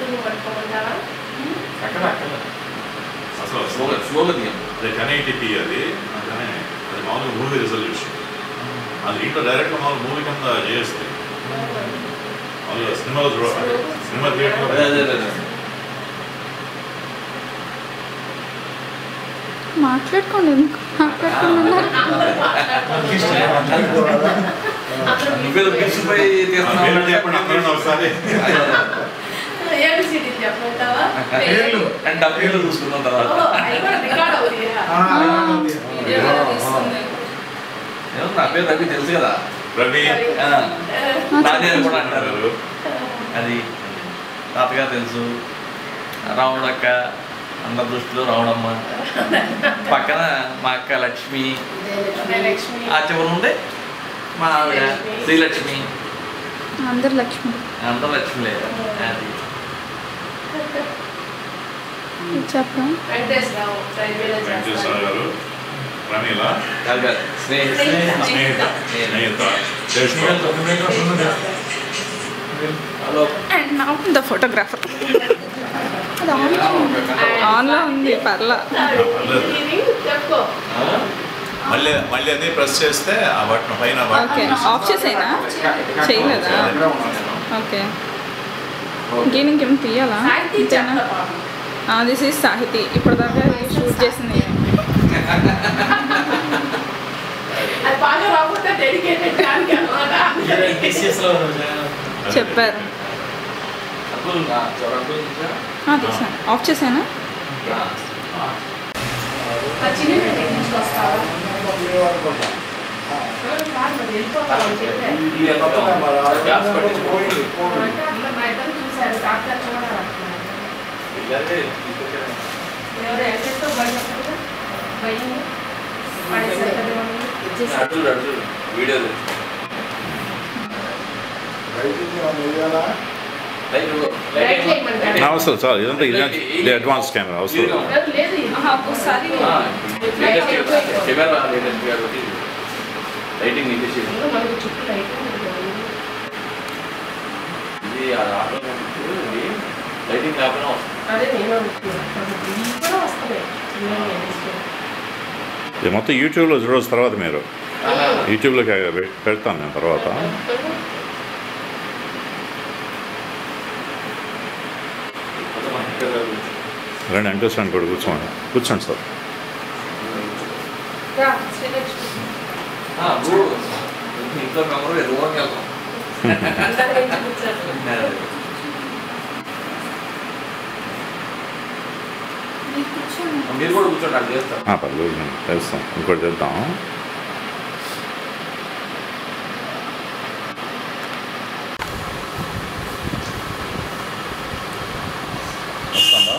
Shooting పట్టుకోమంటావా అక్కడ అక్కడ అసలు స్లోగా స్లోగా దిగాం అదే కనెక్టివిటీ అది అందుకనే అది మామూలుగా మూవీ రిజల్యూషన్ అది ఇంట్లో డైరెక్ట్ మామూలు మూవీ కింద చేస్తే మామూలుగా సినిమాలో చూడ సినిమా అదే అదే థియేటర్ అదే మాట్లాడుకోండి ఎందుకు మాట్లాడుకుంటున్నారు నువ్వేదో పిలిచిపోయి పేరు చెప్పండి అందరూ ఒకసారి ఏబిసిడి చెప్పమంటావా పేర్లు. అంటే డబ్బులు చూసుకున్న తర్వాత ఓ, అవి కూడా రికార్డ్ అవుతాయి వీడియో కూడా తీస్తుంది. ఏమో నా పేరు రవి తెలుసు కదా రవి ఆ, నాదే అని కూడా అంటారు అది తాతగారు తెలుసు రావణక్క అందరి దృష్టిలో రావణమ్మ పక్కన మా అక్క లక్ష్మి ఇదే లక్ష్మి ఆ చివరి ఉండే మా ఆవిడ శ్రీలక్ష్మి అందరు లక్ష్మి అందరూ లక్ష్మిలే అది చెప్పరా వెంకటేశ్వరరావు రైల్వేలో వెంకటేశ్వర చేస్తారు గారు ప్రమీల కాదు కాదు స్నేహ స్నేహిత స్నేహిత చేసుకో హలో అండ్ నా ద ఫోటోగ్రాఫర్ అది ఆన్లో ఉంది ఆన్లో ఉంది పర్లా చెప్పుకో మళ్ళీ మళ్ళీ అది ప్రెస్ చేస్తే ఆ బటన్ పైన ఓకే బటన్ ఆఫ్ చేసేనా చేయలేదా ఓకే ఇంకేం ఇంకేం తీయాలా సాహితీ ఇంతేనా చెప్తా దిస్ ఈజ్ సాహితి ఇప్పటిదాకా షూట్ చేసింది అది బాగా రాకపోతే డెడికేటెడ్ దానికి అనమాట చెప్పారు అప్పుడు చూడండి ఆ, తీసాను ఆఫ్ చేసానా ఆ చిన్న టెక్నిక్స్ వస్తావా కాదు మరి వెళ్ళిపోతామని చెప్పే గ్యాస్ పట్టించుకోండి అంటే అందరూ మా ఇద్దరు చూశారు డాక్టర్ చూడాలంటున్నారు ఎవరు ఎంతో భయం వస్తుందా భయం పడేసారు కదా వాళ్ళు. ఇచ్చేసారు. అడ్డు అడ్డు వీడియో రైట్ చేయమంటారు. అవసరం సార్ ఇదంతా ఇది అడ్వాన్స్ కెమెరా అవసరం లేదు, లేదు ఇది. ఒకసారి కెమెరా లేటెస్ట్ కాబట్టి లైటింగ్ తీసేసి ముందు మనకు చుట్టూ లైట్ ఉంటుంది. ఇది ఆ ఆటోమేటిక్ ఇది లైటింగ్ లేకపోయినా వస్తుంది అదే నేను అనుకున్నాను ఇవి కూడా వస్తున్నాయి చిన్నవి అనేసి. ఇది మొత్తం యూట్యూబ్లో చూడవచ్చు తర్వాత మీరు యూట్యూబ్లోకి పె- పెడతాను నేను తర్వాత రండి వెంకటేశ్వరాన్ని కూడా కూర్చోండి కూర్చోండి సార్ రా, శ్రీలక్ష్మి. ఇంట్లో మెంబర్ రూమ్కి వెళ్తాం అందరి నుంచి కూర్చోండి. మీరు కూడా కూర్చోండి అది చేస్తాం ఆ, పర్లేదు నేను చేస్తాం ఇంకోటి చేద్దాం వస్తుందా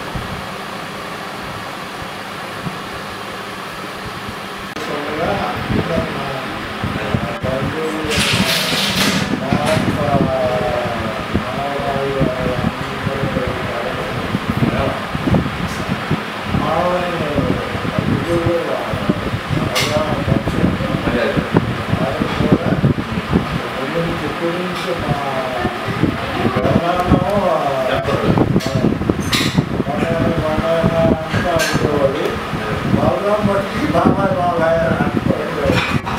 అదే అదే చెప్తారు బాబాయ్ బాబాయ్ అనుకోండి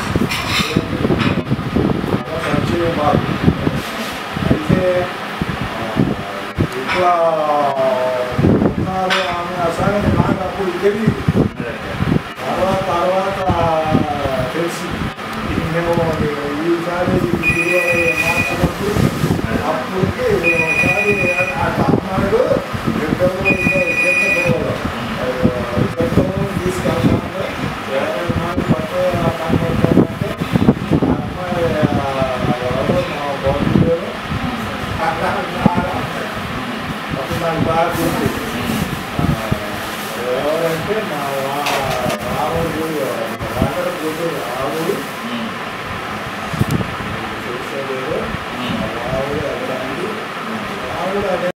మంచిగా మాకు అయితే ఆ, ఇట్లా ఉన్నారు ఆమె అసలు నాకు అప్పుడు తెలియదు తర్వాత తర్వాత తెలిసి మేము ఈసారి ఇరవై మార్చినప్పుడు అప్పటికి ఒకసారి అట్లా అన్నాడు ఇద్దరు ఇద్దరు ఇద్దరు ఇద్దరు తీసుకెళ్తాను ఇరవై నాలుగు పట్టు కనబడతానంటే అమ్మాయి ఎవరో మా బంధువులు అట్లా అప్పుడు నాకు బాగా గుర్తు ఎవరంటే మా రాముడు రాముడు గుర్తు రాముడు చూసేది రాముడు అక్కడ రాముడు అదే